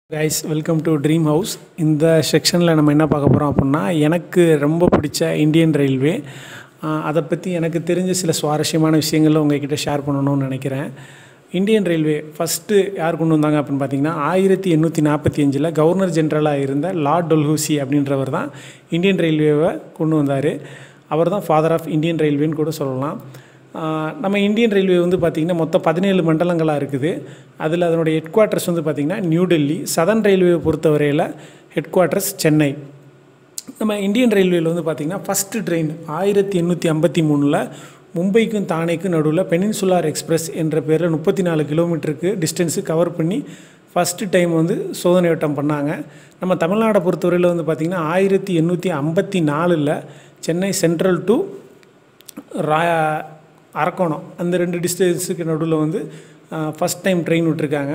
guys welcome to dream house இந்த செக்ஷனில் நம்ம என்ன பார்க்க போகிறோம் அப்படின்னா எனக்கு ரொம்ப பிடிச்ச இந்தியன் ரயில்வே அதை பற்றி எனக்கு தெரிஞ்ச சில சுவாரஸ்யமான விஷயங்களை உங்ககிட்ட ஷேர் பண்ணணும்னு நினைக்கிறேன் இந்தியன் ரயில்வே ஃபஸ்ட்டு யார் கொண்டு வந்தாங்க அப்படின்னு பார்த்தீங்கன்னா ஆயிரத்தி எண்ணூற்றி நாற்பத்தி அஞ்சில் கவர்னர் ஜென்ரலாக இருந்த லார்ட் டொல்ஹூசி அப்படின்றவர் தான் இந்தியன் ரயில்வேவை கொண்டு வந்தார் அவர் தான் ஃபாதர் ஆஃப் இந்தியன் ரயில்வேன்னு கூட சொல்லலாம் ஆஹ் நம்ம இந்தியன் ரயில்வே வந்து பார்த்திங்கன்னா மொத்தம் பதினேழு மண்டலங்களாக இருக்குது அதில் அதனுடைய ஹெட் குவார்ட்டர்ஸ் வந்து பார்த்திங்கன்னா நியூ டெல்லி சதர்ன் ரயில்வேவை பொறுத்தவரையில் ஹெட் குவார்ட்டர்ஸ் சென்னை நம்ம இந்தியன் ரயில்வேயில் வந்து பார்த்திங்கன்னா ஃபஸ்ட்டு ட்ரெயின் ஆயிரத்தி எண்ணூற்றி ஐம்பத்தி மூணில் மும்பைக்கும் தானேக்கும் நடுவில் பெனின்சுலார் எக்ஸ்பிரஸ் என்ற பேரில் முப்பத்தி நாலு கிலோமீட்டருக்கு டிஸ்டன்ஸு கவர் பண்ணி ஃபஸ்ட்டு டைம் வந்து சோதனை ஓட்டம் பண்ணாங்க நம்ம தமிழ்நாடை பொறுத்தவரையில் வந்து பார்த்திங்கன்னா ஆயிரத்தி எண்ணூற்றி ஐம்பத்தி நாலில் சென்னை சென்ட்ரல் டு ரா அரக்கோணம் அந்த ரெண்டு டிஸ்டன்ஸுக்கு நடுவில் வந்து ஃபஸ்ட் டைம் ட்ரெயின் விட்டுருக்காங்க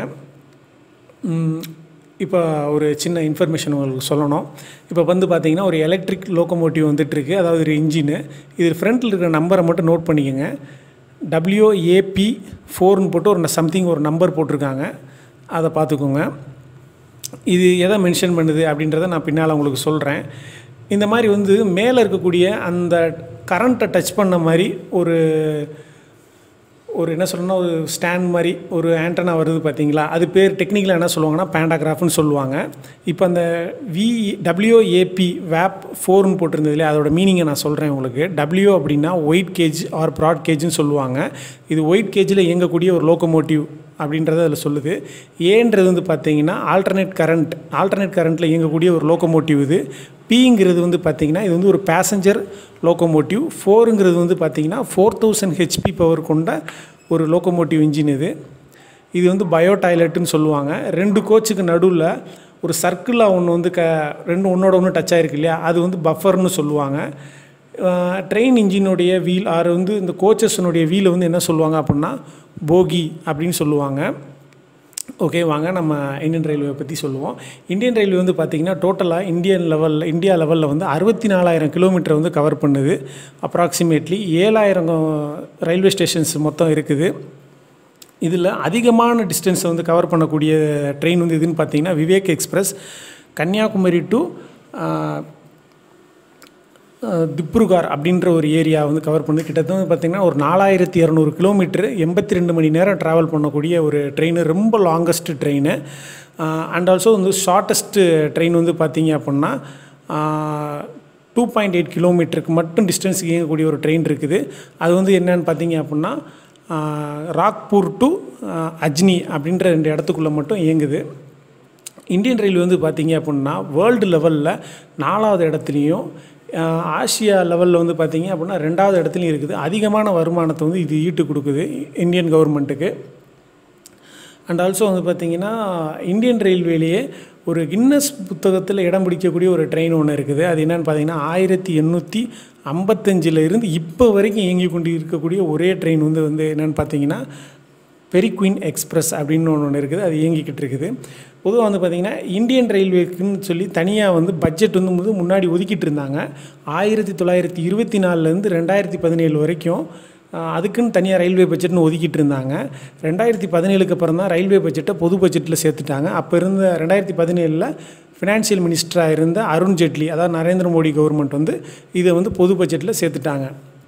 இப்போ ஒரு சின்ன இன்ஃபர்மேஷன் உங்களுக்கு சொல்லணும் இப்போ வந்து பார்த்தீங்கன்னா ஒரு எலக்ட்ரிக் லோக்கோமோட்டிவ் வந்துட்டுருக்கு அதாவது ஒரு இன்ஜினு இது ஃப்ரண்ட்டில் இருக்கிற நம்பரை மட்டும் நோட் பண்ணிக்கோங்க டபிள்யூஏபி ஃபோர்னு போட்டு ஒரு சம்திங் ஒரு நம்பர் போட்டிருக்காங்க அதை பார்த்துக்கோங்க இது எதை மென்ஷன் பண்ணுது அப்படின்றத நான் பின்னால் உங்களுக்கு சொல்கிறேன் இந்த மாதிரி வந்து மேலே இருக்கக்கூடிய அந்த கரண்ட்டை டச் பண்ண மாதிரி ஒரு ஒரு என்ன சொல்லணும்னா ஒரு ஸ்டாண்ட் மாதிரி ஒரு ஆண்டனா வருது பார்த்தீங்களா அது பேர் டெக்னிக்கலாக என்ன சொல்லுவாங்கன்னா பேண்டாகிராஃப்னு சொல்லுவாங்க இப்போ அந்த வி டபிள்யூஏபி வேப் ஃபோர்னு போட்டிருந்தது இல்லையா அதோட மீனிங்கை நான் சொல்கிறேன் உங்களுக்கு டபிள்யூ அப்படின்னா ஒயிட் கேஜ் ஆர் ப்ராட் கேஜ்னு சொல்லுவாங்க இது ஒயிட் கேஜில் இயங்கக்கூடிய ஒரு லோக்கோமோட்டிவ் அப்படின்றத அதில் சொல்லுது ஏன்றது வந்து பார்த்தீங்கன்னா ஆல்டர்னேட் கரண்ட் ஆல்டர்னேட் கரண்ட்டில் இயங்கக்கூடிய ஒரு லோக்கோமோட்டிவ் இது பிங்கிறது வந்து பார்த்தீங்கன்னா இது வந்து ஒரு பேசஞ்சர் லோக்கோமோட்டிவ் ஃபோருங்கிறது வந்து பார்த்தீங்கன்னா ஃபோர் தௌசண்ட் ஹெச்பி பவர் கொண்ட ஒரு லோக்கோமோட்டிவ் இன்ஜின் இது இது வந்து பயோ டாய்லெட்டுன்னு சொல்லுவாங்க ரெண்டு கோச்சுக்கு நடுவில் ஒரு சர்க்கிளாக ஒன்று வந்து க ரெண்டு ஒன்றோட ஒன்று டச் ஆகிருக்கு இல்லையா அது வந்து பஃபர்னு சொல்லுவாங்க ட்ரெயின் இன்ஜினுடைய வீல் ஆர் வந்து இந்த கோச்சஸ்னுடைய வீலை வந்து என்ன சொல்லுவாங்க அப்படின்னா போகி அப்படின்னு சொல்லுவாங்க ஓகே வாங்க நம்ம இந்தியன் ரயில்வே பற்றி சொல்லுவோம் இந்தியன் ரயில்வே வந்து பார்த்திங்கன்னா டோட்டலாக இந்தியன் லெவலில் இந்தியா லெவலில் வந்து அறுபத்தி நாலாயிரம் கிலோமீட்டர் வந்து கவர் பண்ணுது அப்ராக்சிமேட்லி ஏழாயிரம் ரயில்வே ஸ்டேஷன்ஸ் மொத்தம் இருக்குது இதில் அதிகமான டிஸ்டன்ஸை வந்து கவர் பண்ணக்கூடிய ட்ரெயின் வந்து எதுன்னு பார்த்தீங்கன்னா விவேக் எக்ஸ்பிரஸ் கன்னியாகுமரி டு திப்ருகார் அப்படின்ற ஒரு ஏரியா வந்து கவர் பண்ணி கிட்டத்தட்ட வந்து பார்த்திங்கன்னா ஒரு நாலாயிரத்தி இரநூறு கிலோமீட்டர் எண்பத்தி ரெண்டு மணி நேரம் ட்ராவல் பண்ணக்கூடிய ஒரு ட்ரெயின் ரொம்ப லாங்கஸ்ட் ட்ரெயின் அண்ட் ஆல்சோ வந்து ஷார்ட்டஸ்ட்டு ட்ரெயின் வந்து பார்த்திங்க அப்படின்னா டூ பாயிண்ட் எயிட் கிலோமீட்டருக்கு மட்டும் டிஸ்டன்ஸ் இயங்கக்கூடிய ஒரு ட்ரெயின் இருக்குது அது வந்து என்னென்னு பார்த்தீங்க அப்படின்னா ராக்பூர் டு அஜ்னி அப்படின்ற ரெண்டு இடத்துக்குள்ளே மட்டும் இயங்குது இந்தியன் ரயில்வே வந்து பார்த்திங்க அப்படின்னா வேர்ல்டு லெவலில் நாலாவது இடத்துலையும் ஆசியா லெவலில் வந்து பார்த்திங்க அப்படின்னா ரெண்டாவது இடத்துலையும் இருக்குது அதிகமான வருமானத்தை வந்து இது ஈட்டு கொடுக்குது இந்தியன் கவர்மெண்ட்டுக்கு அண்ட் ஆல்சோ வந்து பார்த்திங்கன்னா இந்தியன் ரயில்வேலேயே ஒரு கின்னஸ் புத்தகத்தில் இடம் பிடிக்கக்கூடிய ஒரு ட்ரெயின் ஒன்று இருக்குது அது என்னென்னு பார்த்தீங்கன்னா ஆயிரத்தி எண்ணூற்றி ஐம்பத்தஞ்சில் இருந்து இப்போ வரைக்கும் இயங்கி கொண்டு இருக்கக்கூடிய ஒரே ட்ரெயின் வந்து வந்து என்னென்னு பார்த்தீங்கன்னா பெரிக்வின் எக்ஸ்பிரஸ் அப்படின்னு ஒன்று ஒன்று இருக்குது அது இயங்கிக்கிட்டு இருக்குது பொதுவாக வந்து பார்த்திங்கன்னா இந்தியன் ரயில்வேக்குன்னு சொல்லி தனியாக வந்து பட்ஜெட் வந்து வந்து முன்னாடி ஒதுக்கிட்டு இருந்தாங்க ஆயிரத்தி தொள்ளாயிரத்தி இருபத்தி நாலுலேருந்து ரெண்டாயிரத்தி பதினேழு வரைக்கும் அதுக்குன்னு தனியாக ரயில்வே பட்ஜெட்னு ஒதுக்கிட்டு இருந்தாங்க ரெண்டாயிரத்தி பதினேழுக்கு அப்புறம் தான் ரயில்வே பட்ஜெட்டை பொது பட்ஜெட்டில் சேர்த்துட்டாங்க அப்போ இருந்த ரெண்டாயிரத்தி பதினேழில் ஃபினான்ஷியல் மினிஸ்டராக இருந்த அருண் ஜேட்லி அதாவது நரேந்திர மோடி கவர்மெண்ட் வந்து இதை வந்து பொது பட்ஜெட்டில் சேர்த்துட்டாங்க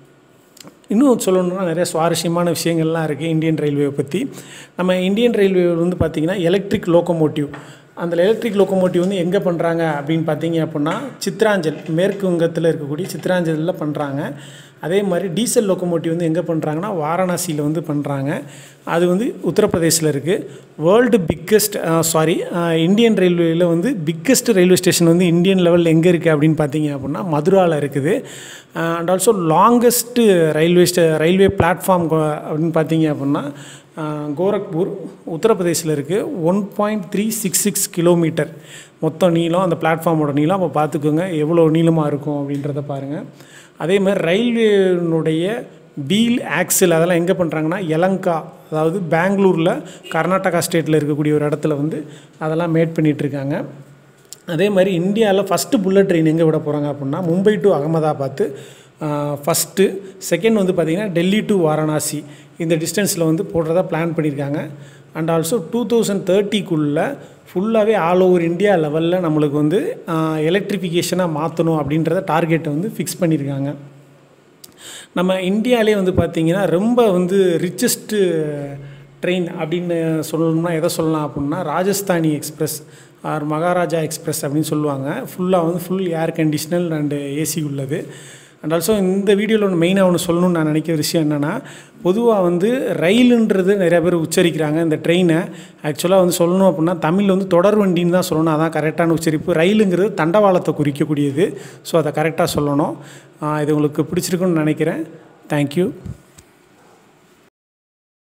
இன்னும் சொல்லணும்னா நிறைய சுவாரஸ்யமான விஷயங்கள்லாம் இருக்குது இந்தியன் ரயில்வேவை பற்றி நம்ம இந்தியன் ரயில்வே வந்து பார்த்திங்கன்னா எலக்ட்ரிக் லோக்கோமோட்டிவ் அந்த எலக்ட்ரிக் லோக்கோமோட்டிவ் வந்து எங்கே பண்ணுறாங்க அப்படின்னு பார்த்தீங்க அப்படின்னா சித்ராஞ்சல் மேற்கு வங்கத்தில் இருக்கக்கூடிய சித்ராஞ்சலில் பண்ணுறாங்க அதே மாதிரி டீசல் லோக்கோமோட்டிவ் வந்து எங்கே பண்ணுறாங்கன்னா வாரணாசியில் வந்து பண்ணுறாங்க அது வந்து உத்தரப்பிரதேசில் இருக்குது வேர்ல்டு பிக்கஸ்ட் சாரி இந்தியன் ரயில்வேயில் வந்து பிக்கஸ்ட் ரயில்வே ஸ்டேஷன் வந்து இந்தியன் லெவலில் எங்கே இருக்குது அப்படின்னு பார்த்தீங்க அப்படின்னா மதுராவில் இருக்குது அண்ட் ஆல்சோ லாங்கஸ்ட்டு ரயில்வே ஸ்டே ரயில்வே பிளாட்ஃபார்ம் அப்படின்னு பார்த்தீங்க அப்படின்னா கோரக்பூர் உத்தரப்பிரதேசில் இருக்குது one point three six six kilometre மொத்தம் நீளம் அந்த பிளாட்ஃபார்மோட நீளம் அப்போ பார்த்துக்கோங்க எவ்வளோ நீளமாக இருக்கும் அப்படின்றத பாருங்கள் அதே மாதிரி ரயில்வேனுடைய வீல் ஆக்சில் அதெல்லாம் எங்கே பண்ணுறாங்கன்னா எலங்கா அதாவது பெங்களூரில் கர்நாடகா ஸ்டேட்டில் இருக்கக்கூடிய ஒரு இடத்துல வந்து அதெல்லாம் மேட் பண்ணிகிட்ருக்காங்க அதே மாதிரி இந்தியாவில் ஃபஸ்ட்டு புல்லட் ட்ரெயின் எங்கே விட போகிறாங்க அப்படின்னா Mumbai to Ahmedabad first second வந்து பார்த்திங்கன்னா டெல்லி டு வாரணாசி இந்த டிஸ்டன்ஸில் வந்து போடுறதா பிளான் பண்ணியிருக்காங்க அண்ட் ஆல்சோ டூ தௌசண்ட் தேர்ட்டிக்குள்ளே ஃபுல்லாகவே ஆல் ஓவர் இந்தியா லெவலில் நம்மளுக்கு வந்து எலக்ட்ரிஃபிகேஷனாக மாற்றணும் அப்படின்றத டார்கெட்டை வந்து ஃபிக்ஸ் பண்ணியிருக்காங்க நம்ம இந்தியாவிலே வந்து பார்த்திங்கன்னா ரொம்ப வந்து ரிச்சஸ்ட்டு ட்ரெயின் அப்படின்னு சொல்லணும்னா எதை சொல்லலாம் அப்படின்னா Rajasthani express or Maharaja express அப்படின்னு சொல்லுவாங்க ஃபுல்லாக வந்து full air conditional and AC உள்ளது அண்ட் ஆல்சோ இந்த வீடியோவில் ஒன்று மெயினாக ஒன்று சொல்லணும்னு நான் நினைக்கிற விஷயம் என்னென்னா பொதுவாக வந்து ரயிலுன்றது நிறைய பேர் உச்சரிக்கிறாங்க இந்த ட்ரெயினை ஆக்சுவலாக வந்து சொல்லணும் அப்படின்னா தமிழில் வந்து தொடர் வண்டின்னு தான் சொல்லணும் அதான் கரெக்டான உச்சரிப்பு ரயிலுங்கிறது தண்டவாளத்தை குறிக்கக்கூடியது ஸோ அதை கரெக்டாக சொல்லணும் இது உங்களுக்கு பிடிச்சிருக்குன்னு நினைக்கிறேன் தேங்க்யூ